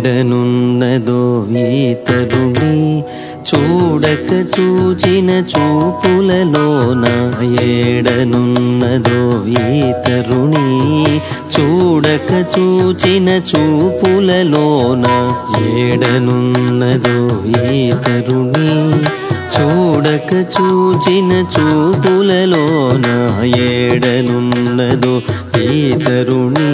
ఏడనున్నదో ఈ తరుణి చూడక చూచిన చూపులలోన ఏడనున్నదో ఈ తరుణి చూడక చూచిన చూపులలోన ఏడనున్నదో ఈ తరుణి చూడక చూచిన చూపులలోన ఏడనున్నదో ఈ తరుణి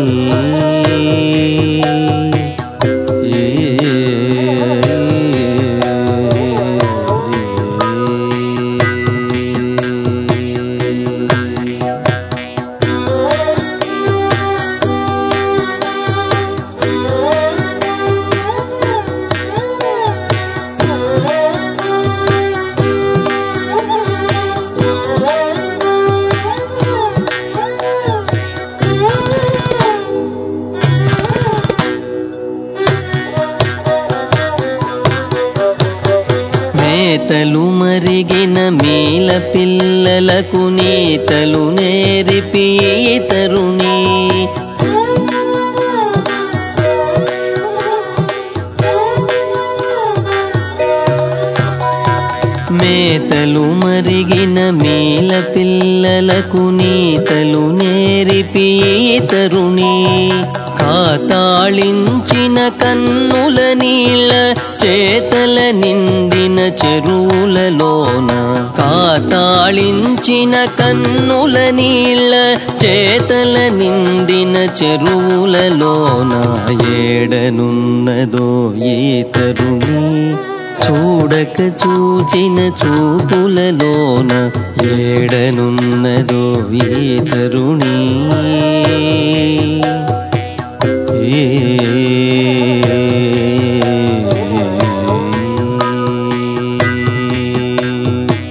మేతలు మరిగిన మీల పిల్లలకు నీతలు నేరిపి ఈ తరుణి మేతలు మరిగిన మీల పిల్లలకు నీతలు నేరిపి ఈ తరుణి కాతాళించిన కన్నుల నీళ్ళ చేతల నిండిన చెరువులలోన కాతాళించిన కన్నుల నీళ్ళ చేతల నిండిన చెరువులలోన ఏడనున్నదో ఈ తరుణి చూడక చూచిన చూపులలోన ఏడనున్నదో ఈ తరుణి ఏ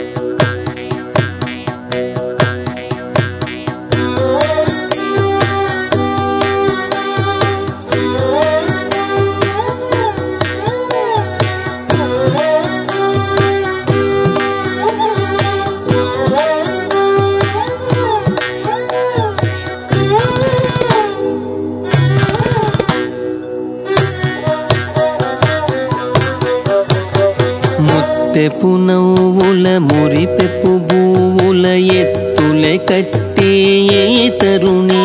ముత్తెపు నవ్వుల మురిపెప్పు బూవుల ఎత్తులే కట్టి ఈ తరుణి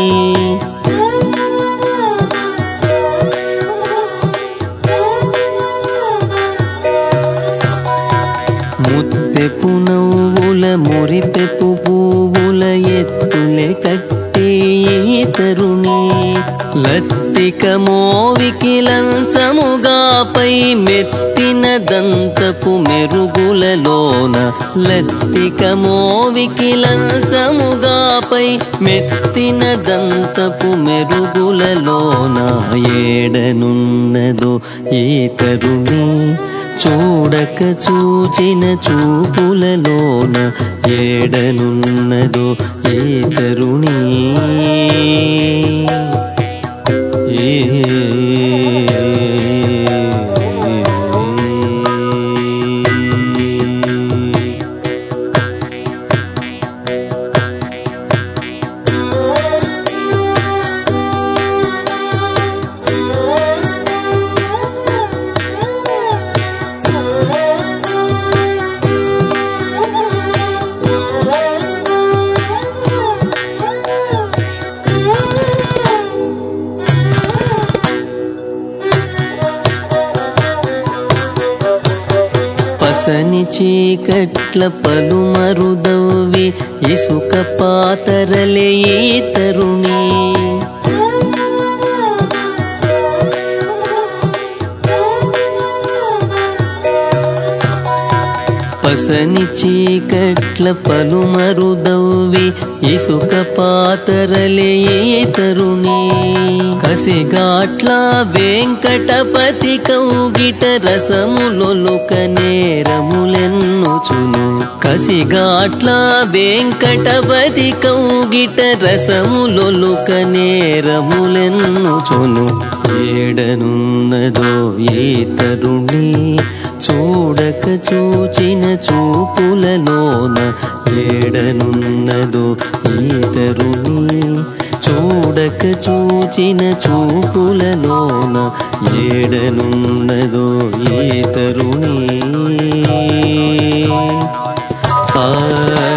ముత్తెపు నవ్వుల మురిపెప్పు పువ్వుల ఎత్తులే కట్టి ఈ తరుణి లత్తిక మోవికి లంచముగాపై మెత్తిన దంతపు మెరుగులలోన లత్తిక మోవికి లంచముగాపై మెత్తిన దంతపు మెరుగులలోన ఏడనున్నదో ఈ తరుణి చూడక చూచిన చూపులలోన ఏడనున్నదో ఏ తరుణి ఏ పసని చీకట్ల పలుమరుదవ్వి ఇసుక పాతరలే ఈ తరుణి పసని చీకట్ల పలుమరుదవ్వి ఇసుక పాతరలే ఈ తరుణి కసిగాట్ల వెంకటపతి కౌగిట రసములొలుక నేరములెన్నుచును కసిగాట్ల వెంకటపతి కౌగిట రసములొలుక నేరములెన్నుచును ఏడనున్నదో ఏ తరుణి చూడక చూచిన చూపులలోన ఏడనున్నదో ఈ తరుణి చూడక చూచిన చూపులలోన ఏడనున్నదో ఏ తరుణి ఆ